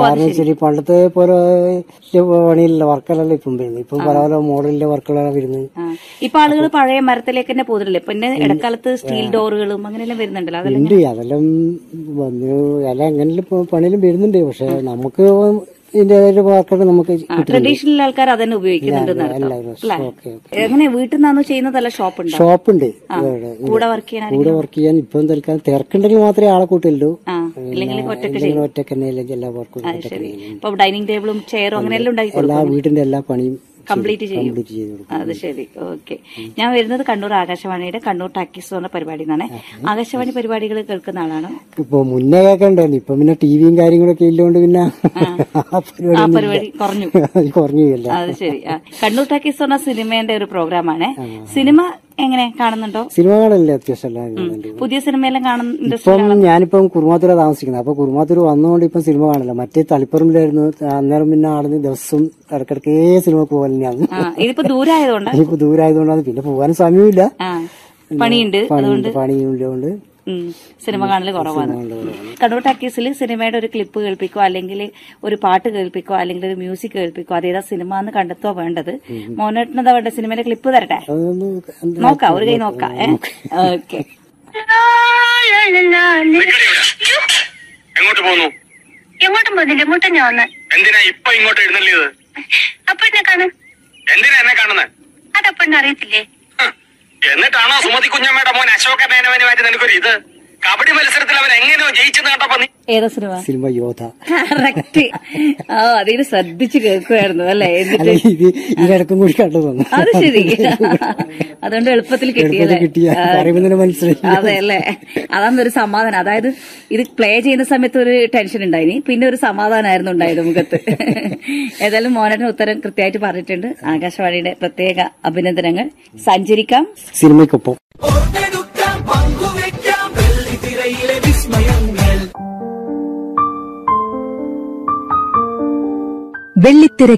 കാരണം വെച്ചാൽ പണ്ടത്തെ പോലെ പണിയില്ല വർക്കുകളല്ല ഇപ്പം വരുന്നത് ഇപ്പം പല പല മോഡലിന്റെ വർക്കുകളാണ് വരുന്നത് ആ. ഇപ്പൊ ആളുകൾ പഴയ മരത്തിലേക്ക് തന്നെ പോകുന്നില്ലേ പിന്നെ ഇടക്കാലത്ത് സ്റ്റീൽ ഡോറുകളും അങ്ങനെയെല്ലാം വരുന്നുണ്ടല്ലോ അതെല്ലാം ഉണ്ട് അതെല്ലാം വന്ന് എല്ലാം എങ്ങനെ പണിയിലും വരുന്നുണ്ട് പക്ഷെ നമുക്ക് ഇതിന്റെ വർക്കൊക്കെ നമുക്ക് കിട്ടുന്നുണ്ട് ട്രഡീഷണൽ ആൾക്കാർ അതന്നെ ഉപയോഗിക്കുന്നുണ്ട് എല്ലാവരും ഓക്കെ എങ്ങനെ വീട്ടിൽ നിന്നാണോ ചെയ്യുന്നതല്ല ഷോപ്പ് ഉണ്ടോ ഷോപ്പുണ്ട് ഇവിടെ. കൂടെ വർക്ക് ചെയ്യാൻ കൂടെ വർക്ക് ചെയ്യാൻ ഇപ്പം തൽക്കാലം തിരക്കുണ്ടെങ്കിൽ മാത്രമേ ആളെ കൂട്ടുള്ളൂ ആ ഇല്ലെങ്കിൽ ഒറ്റക്ക് എന്തെങ്കിലും ഒറ്റക്ക് തന്നെ അല്ലെങ്കിൽ എല്ലാ വർക്കും ശരി ഇപ്പൊ ഡൈനിങ് ടേബിളും ചെയറും അങ്ങനെയെല്ലാം ഉണ്ടാക്കി എല്ലാ വീടിന്റെ എല്ലാ പണിയും കംപ്ലീറ്റ് ചെയ്യും കംപ്ലീറ്റ് ചെയ്ത് കൊടുക്കും അത് ശരി ഓക്കെ ഞാൻ വരുന്നത് കണ്ണൂർ ആകാശവാണിയുടെ കണ്ണൂർ ടാക്കീസ് എന്ന പരിപാടി നിന്നാണ് ആകാശവാണി പരിപാടികൾ കേൾക്കുന്ന ആളാണോ ഇപ്പൊ മുന്നേ കേൾക്കണ്ടായിരുന്നു ഇപ്പൊ പിന്നെ ടിവിയും കാര്യങ്ങളൊക്കെ ഇല്ലോണ്ട് പിന്നെ ആ പരിപാടി ആ പരിപാടി കുറഞ്ഞു കുറഞ്ഞു പോയല്ലോ അത് ശരി ആ. കണ്ണൂർ ടാക്കീസ് എന്ന സിനിമയുടെ ഒരു പ്രോഗ്രാമാണ് സിനിമ എങ്ങനെ കാണുന്നുണ്ടോ സിനിമകളല്ലേ അത്യാവശ്യം എല്ലാം കാണുന്നുണ്ട് പുതിയ സിനിമയെല്ലാം കാണുന്നുണ്ട് ഇപ്പം ഞാനിപ്പം കുറുമാത്തൂരാ താമസിക്കുന്നത് അപ്പൊ കുറുമാത്തൂർ വന്നുകൊണ്ട് ഇപ്പം സിനിമ കാണില്ല മറ്റേ തളിപ്പറമ്പിലായിരുന്നു അന്നേരം പിന്നെ ആടുന്ന് ദിവസം ഇടക്കിടക്കേ സിനിമ പോകാൻ തന്നെയാണ് ആ ഇതിപ്പോ ദൂരമായതുകൊണ്ട് ഇപ്പൊ ദൂരമായതുകൊണ്ടാണ് പിന്നെ പോകാനും സമയമില്ല ആ പണിയുണ്ട് പണിയുണ്ട് പണിയുള്ളതുകൊണ്ട് ഉം. സിനിമ കാണൽ കുറവാണ് കണ്ണൂർ ടാക്കീസിൽ സിനിമയുടെ ഒരു ക്ലിപ്പ് കേൾപ്പിക്കോ അല്ലെങ്കിൽ ഒരു പാട്ട് കേൾപ്പിക്കോ അല്ലെങ്കിൽ ഒരു മ്യൂസിക് കേൾപ്പിക്കോ അതേതാ സിനിമ എന്ന് കണ്ടെത്തോ വേണ്ടത് മോനേട്ടനതാ വേണ്ട സിനിമയുടെ ക്ലിപ്പ് തരട്ടെ അതൊന്ന് എന്താ നോക്കാം ഒരു കൈ നോക്കാം ഏ ഓക്കെ എങ്ങോട്ട് പോന്നു എങ്ങോട്ടും പോകുന്നില്ല മുട്ട ഞാൻ വന്ന് എന്തിനാ ഇപ്പൊ ഇങ്ങോട്ട് എഴുന്നള്ളിയത് അപ്പൊ എന്നെ കാണും എന്തിനാ എന്നെ കാണുന്നത് അതപ്പെണ്ണ അറിയത്തില്ലേ എന്നിട്ടാണോ സുമതി കുഞ്ഞമ്മയുടെ മോൻ അശോക മേനവനുമായിട്ട് നിനക്കൊരു ഇത് കബഡി മത്സരത്തിൽ അവൻ എങ്ങനെയോ ജയിച്ചെന്ന് കണ്ടപ്പോ നീ ഏതാ സിനിമ സിനിമ യോധ കറക്റ്റ് ആ അതിന് ശ്രദ്ധിച്ച് കേൾക്കുമായിരുന്നു അല്ലേ എന്നിട്ട് അല്ല ഇത് ഇതിനിടക്കും കൂടി കണ്ടു തോന്നുന്നു അത് ശരി അതുകൊണ്ട് എളുപ്പത്തിൽ കിട്ടിയല്ലേ കിട്ടിയ പറയുമ്പോൾ തന്നെ മനസ്സിലായി അതെ അല്ലേ അതാണ് ഒരു സമാധാനം അതായത് ഇത് പ്ലേ ചെയ്യുന്ന സമയത്ത് ഒരു ടെൻഷൻ ഉണ്ടായിനി പിന്നെ ഒരു സമാധാനമായിരുന്നു ഉണ്ടായത് മുഖത്ത് ഏതായാലും മോനേട്ടൻ ഉത്തരം കൃത്യമായിട്ട് പറഞ്ഞിട്ടുണ്ട് ആകാശവാണിയുടെ പ്രത്യേക അഭിനന്ദനങ്ങൾ സഞ്ചരിക്കാം സിനിമയ്ക്കൊപ്പം ഓർത്തെടുക്കാം പങ്കുവെക്കാം വെള്ളിത്തിരയിലെ വിസ്മയങ്ങൾ വെള്ളിത്തിര